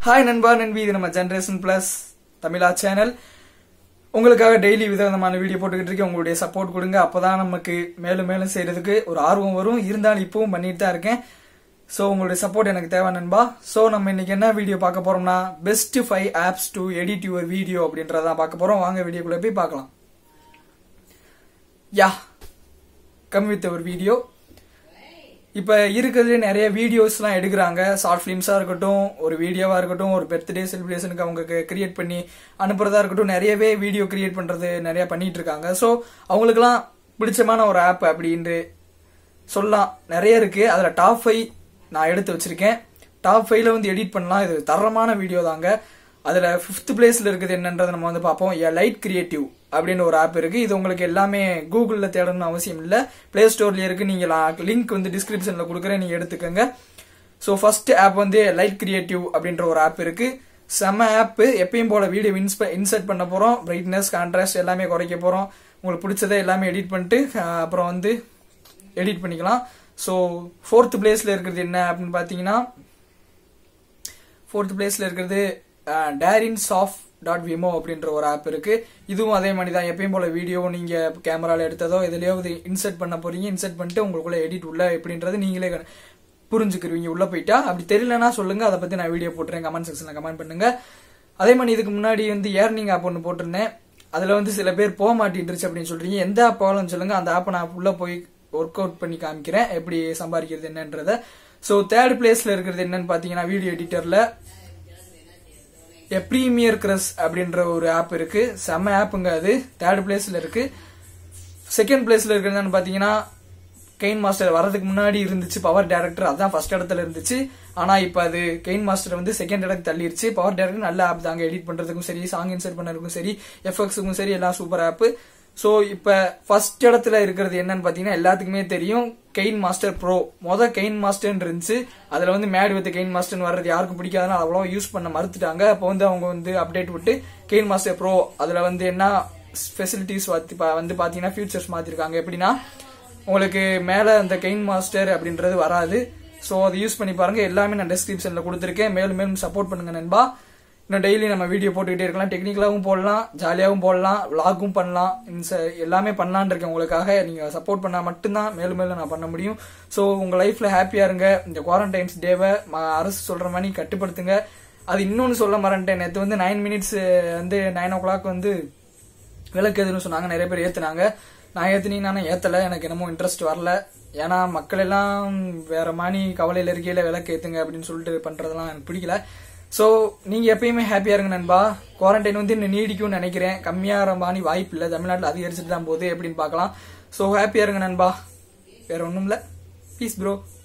hi நண்பா நண்பி இது நம்ம ஜென்ரேஷன் பிளஸ் தமிழா சேனல் உங்களுக்காக டெய்லி விதவிதமான வீடியோ போட்டுக்கிட்டு இருக்கேன் உங்களுடைய சப்போர்ட் கொடுங்க அப்பதான் நமக்கு மேலும் மேலும் செய்யறதுக்கு ஒரு ஆர்வம் வரும் இருந்தாலும் இப்பவும் பண்ணிட்டு தான் இருக்கேன் ஸோ உங்களுடைய சப்போர்ட் எனக்கு தேவை நண்பா ஸோ நம்ம இன்னைக்கு என்ன வீடியோ பார்க்க போறோம்னா best five apps to edit your video அப்படின்றதான் பார்க்க போறோம் வாங்க வீடியோக்குள்ள போய் பார்க்கலாம் யா கம் வித் ஒரு வீடியோ இப்போ இருக்கிறதுல நிறைய வீடியோஸ்லாம் எடுக்கிறாங்க ஷார்ட் ஃபிலிம்ஸாக இருக்கட்டும் ஒரு வீடியோவாக இருக்கட்டும் ஒரு பர்த்டே செலிப்ரேஷனுக்கு அவங்க கிரியேட் பண்ணி அனுப்புறதா இருக்கட்டும் நிறையவே வீடியோ கிரியேட் பண்ணுறது நிறைய பண்ணிட்டு இருக்காங்க ஸோ அவங்களுக்குலாம் பிடிச்சமான ஒரு ஆப் அப்படின்ட்டு சொல்லலாம் நிறைய இருக்கு அதில் டாப் ஃபைவ் நான் எடுத்து வச்சிருக்கேன் டாப் ஃபைவ்ல வந்து எடிட் பண்ணலாம் இது தரமான வீடியோ தாங்க அதில் ஃபிஃப்த் பிளேஸில் இருக்குது என்னன்றதை நம்ம வந்து பார்ப்போம் ஏ லைட் கிரியேட்டிவ் அப்படின்னு ஒரு ஆப் இருக்கு இது உங்களுக்கு எல்லாமே கூகுளில் தேடணும்னு அவசியம் இல்லை பிளே ஸ்டோர்ல இருக்கு நீங்க லிங்க் வந்து டிஸ்கிரிப்ஷனில் கொடுக்குறேன் நீங்க எடுத்துக்கோங்க ஸோ ஃபர்ஸ்ட் ஆப் வந்து லைட் கிரியேட்டிவ் அப்படின்ற ஒரு ஆப் இருக்கு செம ஆப் எப்பயும் போல வீடியோ இன்ஸ்ப இன்சர்ட் பண்ண போறோம் பிரைட்னஸ் கான்ட்ராஸ்ட் எல்லாமே குறைக்க போறோம் உங்களுக்கு பிடிச்சதை எல்லாமே எடிட் பண்ணிட்டு அஹ், அப்புறம் வந்து எடிட் பண்ணிக்கலாம் ஸோ ஃபோர்த் பிளேஸ்ல இருக்கிறது என்ன அப்படின்னு பார்த்தீங்கன்னா ஃபோர்த் பிளேஸ்ல இருக்கிறது டேரின் சாஃப்ட் டாட் விமோ அப்படின்ற ஒரு ஆப் இருக்கு இதுவும் அதே மாதிரி தான் எப்பயும் போல வீடியோ நீங்க கேமரால எடுத்ததோ எதுலயோ இது இன்சர்ட் பண்ண போறீங்க இன்சர்ட் பண்ணிட்டு உங்களுக்குள்ள எடிட் உள்ள எப்படின்றது நீங்களே க- புரிஞ்சுக்கிருவீங்க உள்ள போயிட்டா அப்படி தெரியலனா சொல்லுங்க அதை பத்தி நான் வீடியோ போட்டுறேன் கமெண்ட் செக்ஷன்ல கமெண்ட் பண்ணுங்க அதே மாதிரி இதுக்கு முன்னாடி வந்து ஏர்னிங் ஆப் ஒன்று போட்டிருந்தேன் அதுல வந்து சில பேர் போக மாட்டேன்ருச்சு அப்படின்னு சொல்றீங்க எந்த ஆப் ஆகலாம் சொல்லுங்க அந்த ஆப்பை நான் உள்ள போய் ஒர்க் அவுட் பண்ணி காமிக்கிறேன் எப்படி சம்பாதிக்கிறது என்னன்றத ஸோ தேர்ட் பிளேஸ்ல இருக்கிறது என்னன்னு பாத்தீங்கன்னா வீடியோ எடிட்டர்ல ப்ரீமியர் கிரஸ் அப்படின்ற ஒரு ஆப் இருக்கு செம்ம ஆப்புங்க அது தேர்ட் பிளேஸ்ல இருக்கு செகண்ட் பிளேஸ்ல இருக்கிறதுன்னு பாத்தீங்கன்னா கெயின் மாஸ்டர் வரதுக்கு முன்னாடி இருந்துச்சு பவர் டைரக்டர் அதான் ஃபர்ஸ்ட் இடத்துல இருந்துச்சு ஆனா இப்ப அது கெயின் மாஸ்டர் வந்து செகண்ட் இடத்துக்கு தள்ளிருச்சு பவர் டைரக்டர் நல்ல ஆப் தாங்க எடிட் பண்றதுக்கும் சரி சாங் இன்சர்ட் பண்ணறதுக்கும் சரி எஃபெக்ட்ஸுக்கும் சரி எல்லாம் சூப்பர் ஆப் சோ இப்ப ஃபர்ஸ்ட் இடத்துல இருக்கிறது என்னன்னு பாத்தீங்கன்னா எல்லாத்துக்குமே தெரியும் கெயின் மாஸ்டர் ப்ரோ மொத கெயின் மாஸ்டர் இருந்துச்சு அதுல வந்து மேட் வித் கெயின் மாஸ்டர் வர்றது யாருக்கும் பிடிக்காதுன்னா அவ்வளோ யூஸ் பண்ண மறுத்துட்டாங்க அப்போ வந்து அவங்க வந்து அப்டேட் விட்டு கெயின் மாஸ்டர் ப்ரோ அதுல வந்து என்ன ஃபெசிலிட்டிஸ் வந்து பாத்தீங்கன்னா ஃபியூச்சர்ஸ் மாத்திருக்காங்க எப்படின்னா உங்களுக்கு மேல அந்த கெயின் மாஸ்டர் அப்படின்றது வராது ஸோ அதை யூஸ் பண்ணி பாருங்க எல்லாமே நான் டிஸ்கிரிப்ஷன்ல கொடுத்துருக்கேன் மேலும் மேலும் சப்போர்ட் பண்ணுங்க நண்பா இன்னும் டெய்லி நம்ம வீடியோ போட்டுக்கிட்டே இருக்கலாம் டெக்னிக்கலாவும் போடலாம் ஜாலியாகவும் போடலாம் விளாகும் பண்ணலாம் இன்ச எல்லாமே பண்ணலான்னு இருக்கேன் உங்களுக்காக நீங்க சப்போர்ட் பண்ணா மட்டும்தான் மேலும் மேலும் நான் பண்ண முடியும் ஸோ உங்க லைஃப்ல ஹாப்பியா இருங்க இந்த குவாரண்டைன்ஸ் டேவை அரசு சொல்ற மாதிரி கட்டுப்படுத்துங்க அது இன்னொன்னு சொல்ல மறந்துட்டேன் நேற்று வந்து நைன் மினிட்ஸ் வந்து நைன் ஓ கிளாக் வந்து விளக்கு எதுன்னு சொன்னாங்க நிறைய பேர் ஏத்துனாங்க நான் ஏத்துனீங்கன்னா ஏத்தல எனக்கு என்னமோ இன்ட்ரெஸ்ட் வரல ஏன்னா மக்கள் எல்லாம் வேற மாதிரி கவலையில இருக்கையில விளக்கு ஏத்துங்க அப்படின்னு சொல்லிட்டு பண்றதெல்லாம் எனக்கு பிடிக்கல சோ நீங்க எப்பயுமே ஹாப்பியா இருங்க நண்பா குவாரண்டைன் வந்து இன்னும் நீடிக்கும்னு நினைக்கிறேன் கம்மியாகிற மாதிரி வாய்ப்பு இல்லை தமிழ்நாட்டில் அதிகரிச்சுட்டு தான் போகுது எப்படின்னு பார்க்கலாம் சோ ஹாப்பியா இருங்க நண்பா வேற ஒண்ணும் இல்ல பீஸ் ப்ரோ